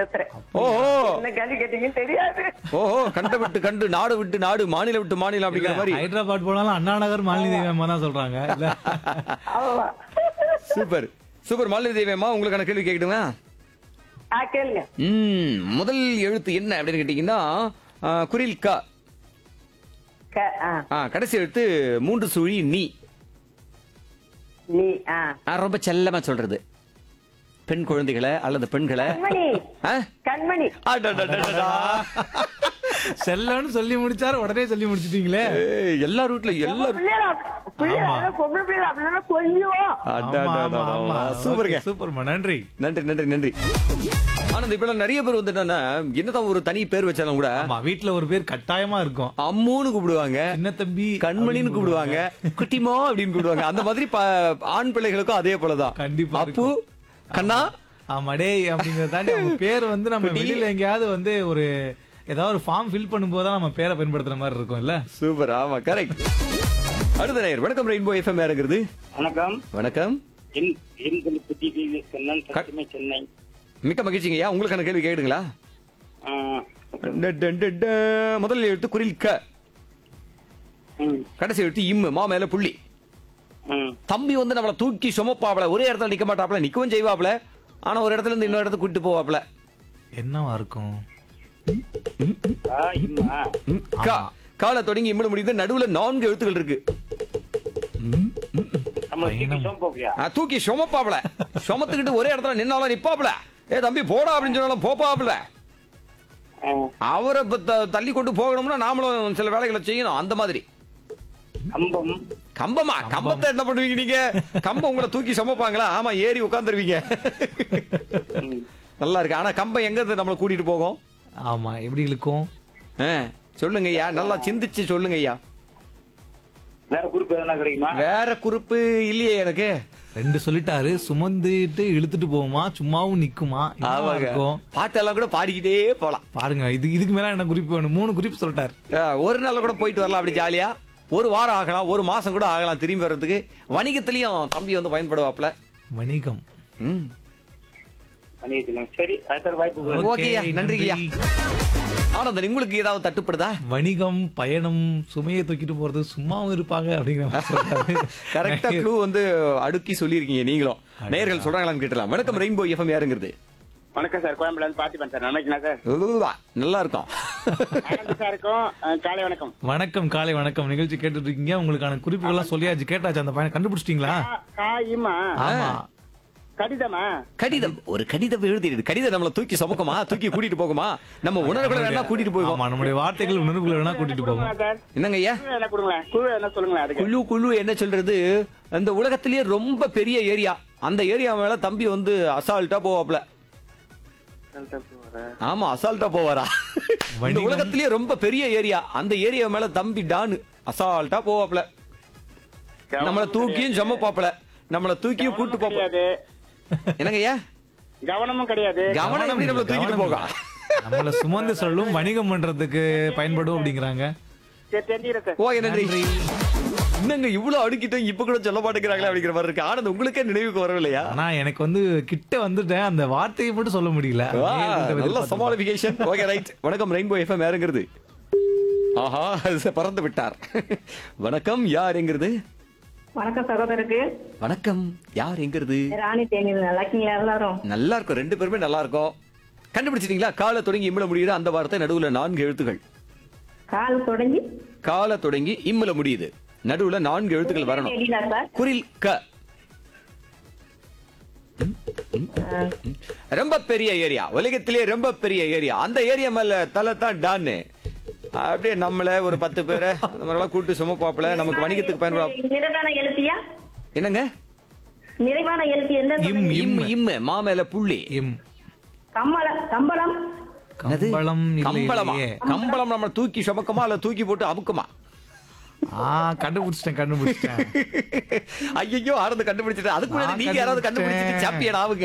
பேசுறேன் ஓஹோ என்ன கேள்வி கேட்டீங்கன்னு தெரியாது ஓஹோ கண்ட விட்டு கண்டு நாடு விட்டு நாடு மாநிலம் விட்டு மாநிலம் அப்படிங்கிற மாதிரி ஹைதராபாத் போனாலும் அண்ணா நகர் மாலினி தேவியம்மா தான் சொல்றாங்க இல்ல ஆமா சூப்பர் சூப்பர் மாலினி தேவியம்மா உங்களுக்கான கேள்வி கேட்கட்டுங்களா ஆ கேளுங்க ம் முதல் எழுத்து என்ன அப்படின்னு கேட்டீங்கன்னா ஆ, குரில் க க- ஆ, ஆ, கடைசி எழுத்து மூன்று சுழி நீ நீ ஆ நான் ரொம்ப செல்லமா சொல்றது பெண் குழந்தைகளை அல்லது பெண்களை கண்மணி ஆ? கண்மணி அடடடடடா. செல்லன்னு சொல்லி முடிச்சாரு உடனே சொல்லி முடிச்சிட்டீங்களே ஏய், எல்லா ரூட்ல எல்லா பிள்ளைகள பிள்ளைகள ஆமா. பொம்பளை பிள்ளைகள அப்படின்னா கொஞ்சம் அடடடடா. சூப்பருங்க சூப்பர்மா நன்றி நன்றி நன்றி நன்றி ஆனந்த் இப்ப நிறைய பேர் வந்து என்னன்னா என்னதான் ஒரு தனி பேர் வச்சாலும் கூட ஆமா வீட்ல ஒரு பேர் கட்டாயமா இருக்கும் அம்முன்னு கூப்பிடுவாங்க சின்ன தம்பி கண்மணின்னு கூப்பிடுவாங்க குட்டிமா அப்படின்னு கூப்பிடுவாங்க அந்த மாதிரி ப- ஆண் பிள்ளைகளுக்கும் அதே போலதான் கண்டிப்பா அப்பு கண்ணா ஆமா டேய் அப்படிங்கறத தாண்டி அவங்க பேர் வந்து நம்ம குட்டி. வெளியில எங்கேயாவது வந்து ஒரு ஏதாவது ஒரு ஃபார்ம் ஃபில் பண்ணும்போது தான் நம்ம பேரை பயன்படுத்துற மாதிரி இருக்கும் இல்ல சூப்பர் ஆமா கரெக்ட் அடுத்த நேயர் வணக்கம் ரெயின்போ எஃப்எம் யாருங்கிறது வணக்கம் வணக்கம் என் எண்கள் புத்தி சென்னன் சத்தியமே சென்னை மிக்க மகிழ்ச்சிங்கய்யா உங்களுக்கான கேள்வி கேடுங்களா ஆ, முதல் எழுத்து குரில் க ம், கடைசி எழுத்து இம்மு மா மேல புள்ளி ம். தம்பி வந்து நம்மள தூக்கி சுமப்பாப்ல ஒரே இடத்துல நிக்க மாட்டாப்ல நிக்கவும் செய்வாப்ல ஆனா ஒரு இடத்துல இருந்து இன்னொரு இடத்துக்கு கூட்டிட்டு போவாப்ல என்னவா இருக்கும் ஆ, இம்மா. ம், கா காலை தொடங்கி இம்மு முடியுது நடுவுல நான்கு எழுத்துக்கள் இருக்கு நம்ம தூக்கி சோம்பு ஆ, தூக்கி சுமப்பாப்ல சுமத்துக்கிட்டு ஒரே இடத்துல நின்னாலும் நிப்பாப்ல ஏ தம்பி போடா அப்படின்னு சொன்னாலும் போப்பாப்ல ஆ, அவரை இப்ப த- தள்ளி கொண்டு போகணும்னா நாமளும் சில வேலைகளை செய்யணும் அந்த மாதிரி கம்பம் கம்பமா கம்பத்தை என்ன பண்ணுவீங்க நீங்க கம்பம் உங்களை தூக்கி சுமப்பாங்களா ஆமா ஏறி உட்காந்துருவீங்க ம். நல்லா இருக்கு ஆனா கம்பம் எங்க இருந்து நம்மளை கூட்டிட்டு போகும் ஆமா எப்படி இருக்கும் ஆ, சொல்லுங்க ஐயா நல்லா சிந்திச்சு சொல்லுங்க ஐயா வேற குரூப் எதனா கிடைக்குமா வேற குறிப்பு இல்லையே எனக்கு ரெண்டு சொல்லிட்டாரு சுமந்துட்டு இழுத்துட்டு போகுமா சும்மாவும் நிக்குமா என்னவா ஆமாங்க இருக்கும் பாட்டெல்லாம் கூட பாடிக்கிட்டே போலாம் பாருங்க இது இதுக்கு மேல என்ன குறிப்பு வேணும் மூணு குறிப்பு சொல்லிட்டாரு ஆ, ஒரு நாள் கூட போயிட்டு வரலாம் அப்படி ஜாலியா ஒரு வாரம் ஆகலாம் ஒரு மாசம் கூட ஆகலாம் திரும்பி வர்றதுக்கு வணிகத்திலயும் தம்பி வந்து பயன்படுவாப்ல வணிகம் ம். பண்ணிக்கலாம் சரி அடுத்த வாய்ப்பு கொடுங்க. ஓகேய்யா, Okay, நன்றிங்கய்யா. நன்றி. ஆனந்தன் உங்களுக்கு ஏதாவது தட்டுப்படுதா வணிகம் பயணம் சுமையை தூக்கிட்டு போறது சும்மாவும் இருப்பாங்க அப்படிங்கிற மாதிரி சொல்றாரு. கரெக்டா க்ளூ வந்து அடுக்கி சொல்லியிருக்கீங்க நீங்களும் நேயர்கள் சொல்றாங்களான்னு கேட்டலாம் வணக்கம் ரெயின்போ எஃப்எம் யாருங்கிறது வணக்கம் சார் கோயம்புல இருந்து பார்த்திபன் சார் நினைக்கிறேன் சார் உவ்வா, நல்லா இருக்கும் ஆனந்த் சாருக்கும் ஆ, காலை வணக்கம் வணக்கம் காலை வணக்கம் நிகழ்ச்சி கேட்டுட்டு இருக்கீங்க உங்களுக்கான குறிப்புகள்லாம் சொல்லியாச்சு கேட்டாச்சு அந்த பையனை கண்டுபிடிச்சிட்டீங்களா கா- கா இம்மா ஆமா கடிதமா கடிதம் ஒரு கடிதம் எழுதிடுது கடிதம் நம்மள தூக்கி சுமக்குமா தூக்கி கூட்டிட்டு போகுமா நம்ம உணர்வுகளை வேணா கூட்டிட்டு போகும் ஆமா நம்முடைய வார்த்தைகள் உணர்வுகளை வேணா கூட்டிட்டு போகும் கொடுங்களேன் சார் என்னங்க ஐயா குழு என்ன கொடுங்களேன் குழு என்ன சொல்லுங்களேன் அதுக்கு குழு குழு என்ன சொல்றது அந்த உலகத்திலேயே ரொம்ப பெரிய ஏரியா அந்த ஏரியா மேல தம்பி வந்து அசால்ட்டா போவாப்ல ஆமா அசால்ட்டா போவாரா இந்த வணிகம். உலகத்திலேயே ரொம்ப பெரிய ஏரியா அந்த ஏரியா மேல தம்பி டானு அசால்ட்டா போவாப்ல நம்மள தூக்கியும் ஜம்மப்பாப்ல நம்மள தூக்கியும் கூட்டு போப்ப கிடையாது என்னங்க ஐயா கவனமும் கிடையாது கவனம் எப்படி நம்மள தூக்கிட்டு போக நம்மள சுமந்து சொல்லும் வணிகம் பண்றதுக்கு பயன்படும் அப்படிங்கிறாங்க சரி தெரிஞ்சுக்கிறேன் சார் ஓகே நன்றி என்னங்க இவ்வளவு அடுக்கிட்டோம் இப்ப கூட சொல்ல மாட்டேங்கிறாங்களே அப்படிங்கிற மாதிரி இருக்கு ஆனந்த் உங்களுக்கே நினைவுக்கு வரவில்லையா ஆனா எனக்கு வந்து கிட்ட வந்துட்டேன் அந்த வார்த்தையை மட்டும் சொல்ல முடியல வா, நேயர்கள்ட்ட நல்ல எதிர்பார்த்து சமாளிபிகேஷன் ஓகே ரைட் வணக்கம் ரெயின்போ எஃப்எம் யாருங்கிறது ஆஹா அது பறந்து விட்டார் வணக்கம் யார் எங்கிறது வணக்கம் சகோதரருக்கு வணக்கம் யார் எங்கிறது ராணி தேனி நல்லா இருக்கீங்களா எல்லாரும் நல்லா இருக்கும் ரெண்டு பேருமே நல்லா இருக்கும் கண்டுபிடிச்சிட்டீங்களா காலை தொடங்கி இம்மல முடியுது அந்த வார்த்தை நடுவுல நான்கு எழுத்துக்கள் கால் தொடங்கி காலை தொடங்கி இம்மல முடியுது நடுவுல நான்கு எழுத்துக்கள் வரணும் தெரியல சார் குரில் க ம், ம், ம். ரொம்ப பெரிய ஏரியா உலகத்திலேயே ரொம்ப பெரிய ஏரியா அந்த ஏரியா மேல தலை தான் டான்னு அப்படியே நம்மள ஒரு பத்து பேரை அந்த மாதிரிலாம் கூட்டு சுமப்பாப்புல நமக்கு வணிகத்துக்கு பயன்படும் நிறைவான எழுத்தியா என்னங்க நிறைவான எழுத்து என்ன இம் இம் இம் மா மேல புள்ளி இம் கம்மலம் கம்பளம் என்னது? கம்பளம் இல்லை கம்பளமா இல்லையே. கம்பளம் நம்ம தூக்கி சுமக்குமா இல்ல தூக்கி போட்டு அமுக்குமா ஆ கண்டுபிடிச்சிட்டேன் கண்டுபிடிச்சிட்டேன் ஐயோ ஆனது கண்டுபிடிச்சிட்டு அதுக்கு முன்னாடி நான் நீங்க யாராவது கண்டுபிடிச்சிட்டு கண்டுபிடிச்சிட்டேன். சாம்பியன் ஆவுங்க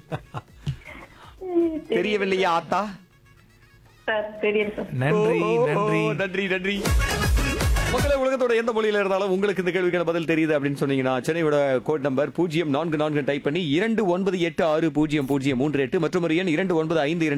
தெரியவில்லையா ஆத்தா சார் தெரியும் சார் நன்றி ஓ, ஓ, ஓ, நன்றி நன்றி நன்றி மக்களே உலகத்தோட எந்த மொழியில இருந்தாலும் உங்களுக்கு இந்த கேள்விக்கான பதில் தெரியுது அப்படின்னு சொன்னீங்கன்னா சென்னையோட கோட் நம்பர் பூஜ்ஜியம் நான்கு நான்கு டைப் பண்ணி இரண்டு ஒன்பது எட்டு ஆறு பூஜ்ஜியம் பூஜ்ஜியம் மூன்று எட்டு மற்றும் ஒரு எண் இரண்டு ஒன்பது ஐந்து இரண்டு